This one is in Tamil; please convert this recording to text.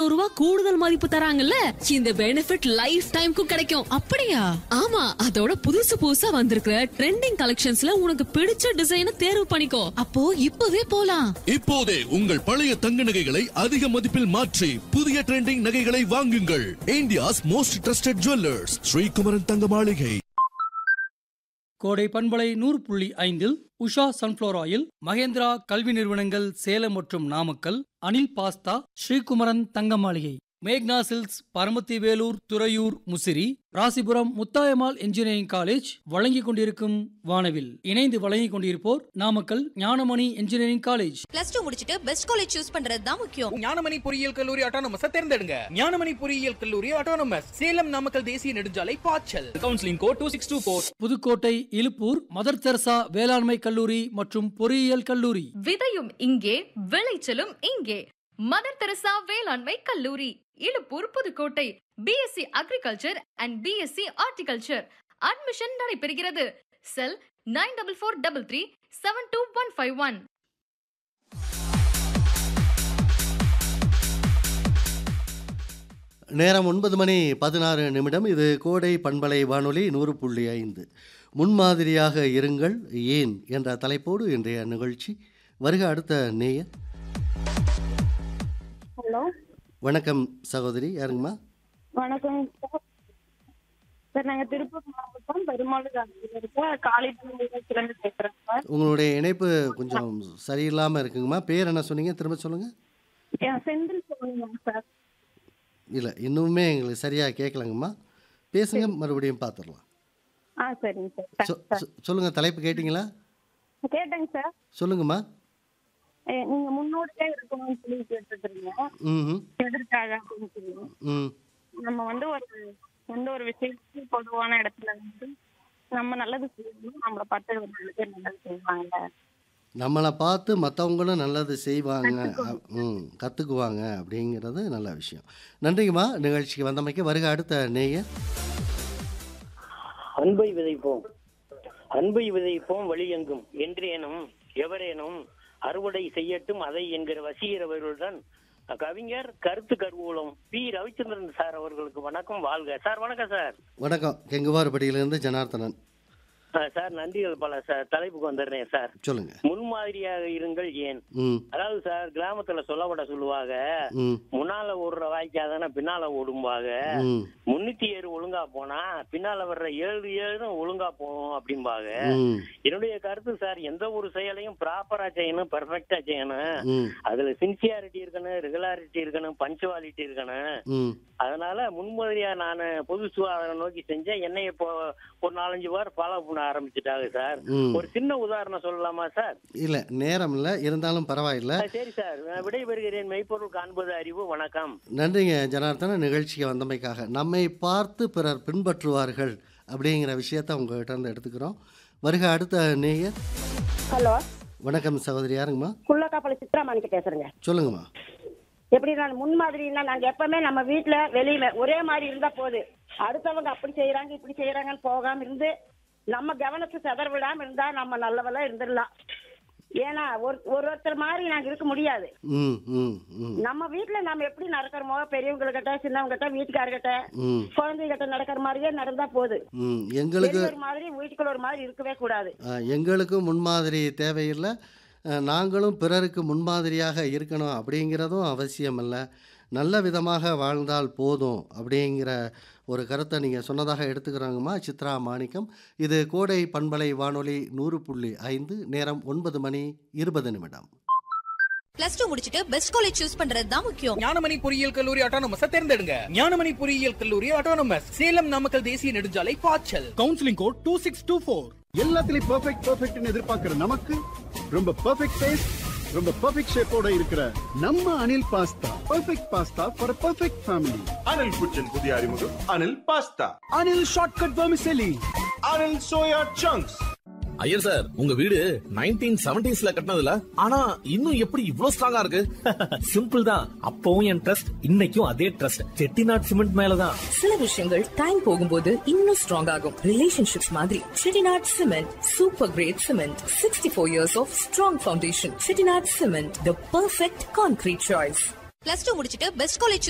இருநூறு ரூபாய் கூடுதல் மதிப்பு தராங்கல்ல இந்த பெனிஃபிட் லைஃப் டைம்க்கும் கிடைக்கும் அப்படியா ஆமா அதோட புதுசு புதுசா வந்திருக்கிற ட்ரெண்டிங் கலெக்ஷன்ஸ்ல உனக்கு பிடிச்ச டிசைனை தேர்வு பண்ணிக்கோ அப்போ இப்பவே போலாம் இப்போதே உங்கள் பழைய தங்க நகைகளை அதிக மதிப்பில் மாற்றி புதிய ட்ரெண்டிங் நகைகளை வாங்குங்கள் India's most trusted jewellers Srikumaran Thanga Maligai கோடை பண்பலை நூறு புள்ளி ஐந்தில் உஷா சன்ஃப்ளவர் ஆயில் மகேந்திரா கல்வி நிறுவனங்கள் சேலம் மற்றும் நாமக்கல் அனில் பாஸ்தா ஸ்ரீகுமரன் தங்க மாளிகை மேக்னா silks Paramathi Velur Thuraiyur Musiri Rasipuram Muthayammal engineering college வழங்கிக் கொண்டிருக்கும் வானவில் இணைந்து வழங்கிக் கொண்டிருப்போர் Namakkal Gnanamani engineering college plus two முடிச்சிட்டு பெஸ்ட் காலேஜ் சூஸ் பண்றது தான் முக்கியம் ஞானமணி பொறியியல் கல்லூரி ஆட்டோனமஸ் தேர்ந்தெடுங்க ஞானமணி பொறியியல் கல்லூரி ஆட்டோனமஸ் சேலம் நாமக்கல் தேசிய நெடுஞ்சாலை பாய்ச்சல் counselling code two six two four Pudukkottai Iluppur Mother Teresa வேளாண்மை கல்லூரி மற்றும் பொறியியல் கல்லூரி விதையும் இங்கே விளைச்சலும் இங்கே மதர் தெரசா வேளாண்மை கல்லூரி Iluppur Pudukkottai BSc agriculture and BSc horticulture admission நடைபெறுகிறது cell nine double four double three seven two one five one நேரம் ஒன்பது மணி பதினாறு நிமிடம் இது கோடை பண்பலை வானொலி நூறு புள்ளி ஐந்து முன்மாதிரியாக இருங்கள் ஏன் என்ற தலைப்போடு இன்றைய நிகழ்ச்சி வருக அடுத்த நேயர் ஹலோ வணக்கம் சகோதரி யாருங்கம்மா வணக்கம் சார் சார் நாங்க திருப்பூர் மாவட்டம் பெருமாள் காலத்தில் இருக்க காலேஜ் பேசுறேன் சார் உங்களுடைய இணைப்பு கொஞ்சம் சரியில்லாமல் இருக்குங்கம்மா பேர் என்ன சொன்னீங்க திரும்ப சொல்லுங்கள் என் செந்தில் சொல்லுங்க சார் இல்லை இன்னுமே எங்களுக்கு சரியாக கேட்கலங்கம்மா பேசுங்க மறுபடியும் பார்த்துடலாம் ஆ சரிங்க சார் சொ தேங்க்ஸ் சார் சொ- சொல்லுங்க தலைப்பு கேட்டிங்களா கேட்டேங்க சார் சொல்லுங்கம்மா ஏ, நீங்க முன்னோடியா இருக்கணும்னு சொல்லி கேட்டுருக்கீங்க ம் எதற்காக அப்படின்னு சொல்லி ம் நம்ம வந்து ஒரு எந்த ஒரு விஷயத்துக்கு பொதுவான இடத்துல வந்து நம்ம நல்லது செய்யணும் நம்மளை பார்த்து ஒரு நாலு பேர் நல்லது செய்வாங்க நம்மளை பார்த்து மற்றவங்களும் நல்லது செய்வாங்க அ- ம் கற்றுக்குவாங்க அப்படிங்கிறது நல்ல விஷயம் நன்றிங்கம்மா நிகழ்ச்சிக்கு வந்தமைக்கு வருக அடுத்த நேயர் அன்பை விதைப்போம் அன்பை விதைப்போம் வழியெங்கும் என்றேனும் எவரேனும் அறுவடை செய்யட்டும் அதை என்கிற வசீகரவர்களுடன் கவிஞர் கருத்து கருவூலம் பி ரவிச்சந்திரன் சார் அவர்களுக்கு வணக்கம் வாழ்க சார் வணக்கம் சார் வணக்கம் கெங்குவார்படியிலிருந்து ஜனார்த்தனன் அஹ், சார் நன்றிகள் பல சார் தலைப்புக்கு வந்துடுறேன் சார் சொல்லுங்க முன்மாதிரியாக இருங்கள் ஏன் ம் அதாவது சார் கிராமத்துல சொல்லப்பட சொல்லுவாங்க ம் முன்னால ஓடுற வாய்க்காதானே பின்னால ஓடும்பாங்க ம் முன்னூத்தி ஏழு ஒழுங்கா போனா பின்னால வர்ற ஏழு ஏழும் ஒழுங்கா போகும் அப்படிம்பாங்க ம் என்னுடைய கருத்து சார் எந்த ஒரு செயலையும் ப்ராப்பரா செய்யணும் பெர்ஃபெக்டா செய்யணும் ம் அதுல சின்சியாரிட்டி இருக்கணும் ரெகுலாரிட்டி இருக்கணும் பஞ்சுவாலிட்டி இருக்கணும் ம் அதனால முன்மாதிரியா நான் பொது சுகாதாரம் நோக்கி செஞ்சேன் என்னை இப்போ ஒரு நாலஞ்சு வாரம் ஃபாலோ பண்ண ஆரம்பிச்சுட்டாங்க சார் ம் ஒரு சின்ன உதாரணம் சொல்லலாமா சார் இல்லை நேரம் இல்லை இருந்தாலும் பரவாயில்லை அஹ் சரி சார் நான் விடைபெறுகிறேன் மெய்ப்பொருள் காண்பது அறிவு வணக்கம் நன்றிங்க ஜனார்த்தன நிகழ்ச்சிக்கு வந்தமைக்காக நம்மை பார்த்து பிறர் பின்பற்றுவார்கள் அப்படிங்கிற விஷயத்தை உங்ககிட்ட இருந்து எடுத்துக்கிறோம் வருக அடுத்த நேயர் ஹலோ வணக்கம் சகோதரி யாருங்கம்மா குள்ளக்காப்பள சித்ராமாணிக்க பேசுறேங்க சொல்லுங்கம்மா எப்படி நான் முன்மாதிரின்னா நாங்க எப்பவுமே நம்ம வீட்ல வெளியில ஒரே மாதிரி இருந்தா போதும் அடுத்தவங்க அப்படி செய்யறாங்க இப்படி செய்யறாங்கன்னு போகாம இருந்து நம்ம கவனத்தை செதற விடாம இருந்தா நம்ம நல்லவெல்லாம் இருந்துடலாம் ஏன்னா ஒரு ஒரு ஒருத்தர் மாதிரி நாங்க இருக்க முடியாது ம் ம் ம் நம்ம வீட்ல நம்ம எப்படி நடக்கிறோமோ பெரியவங்க கிட்ட சின்னவங்க கிட்ட வீட்டுக்காரர்கிட்ட ம் குழந்தைங்க கிட்ட நடக்கிற மாதிரியே நடந்தா போதும் ம் எங்களுக்கு வெளிய ஒரு மாதிரி வீட்டுக்குள்ள ஒரு மாதிரி இருக்கவே கூடாது அஹ், எங்களுக்கும் முன்மாதிரி தேவையில்லை அஹ், நாங்களும் பிறருக்கு முன்மாதிரியாக இருக்கணும் அப்படிங்கிறதும் அவசியம் இல்லை நல்ல விதமாக வாழ்ந்தால் போதும் அப்படிங்கிற ஒரு கருத்தை நீங்கள் சொன்னதாக எடுத்துக்கிறாங்கம்மா சித்ரா மாணிக்கம் இது கோடை பண்பலை வானொலி நூறு புள்ளி ஐந்து நேரம் ஒன்பது மணி இருபது நிமிடம் பிளஸ் டூ முடிச்சிட்டு பெஸ்ட் காலேஜ் சூஸ் பண்றது தான் முக்கியம் ஞானமணி பொறியியல் கல்லூரி ஆட்டோனமஸ் தேர்ந்தெடுங்க ஞானமணி பொறியியல் கல்லூரி ஆட்டோனமஸ் சேலம் நாமக்கல் தேசிய நெடுஞ்சாலை பாய்ச்சல் counselling code two six two four எல்லாத்துலயும் பெர்ஃபெக்ட் பெர்ஃபெக்ட்னு எதிர்பார்க்கிற நமக்கு ரொம்ப பெர்ஃபெக்ட் டேஸ்ட் ரொம்ப பெர்ஃபெக்ட் ஷேப்போட இருக்கிற நம்ம Anil pasta perfect pasta for perfect family Anil kitchen புதிய அறிமுகம் Anil pasta Anil shortcut vermicelli Anil soya chunks Iyer sir உங்க வீடு நைன்டீன் செவன்டிஸ்ல கட்டினதுல ஆனா இன்னும் எப்படி இவ்ளோ ஸ்ட்ராங்கா இருக்கு சிம்பிள் தான் அப்பவும் என் ட்ரஸ்ட் இன்னைக்கும் அதே ட்ரஸ்ட் செட்டிநாட் சிமெண்ட் மேலதான் சில விஷயங்கள் டைம் போகும்போது இன்னும் ஸ்ட்ராங் ஆகும் ரிலேஷன்ஷிப்ஸ் மாதிரி Chettinad cement super great cement sixty four years of strong foundation Chettinad cement the perfect concrete choice plus two முடிச்சிட்டு பெஸ்ட் காலேஜ்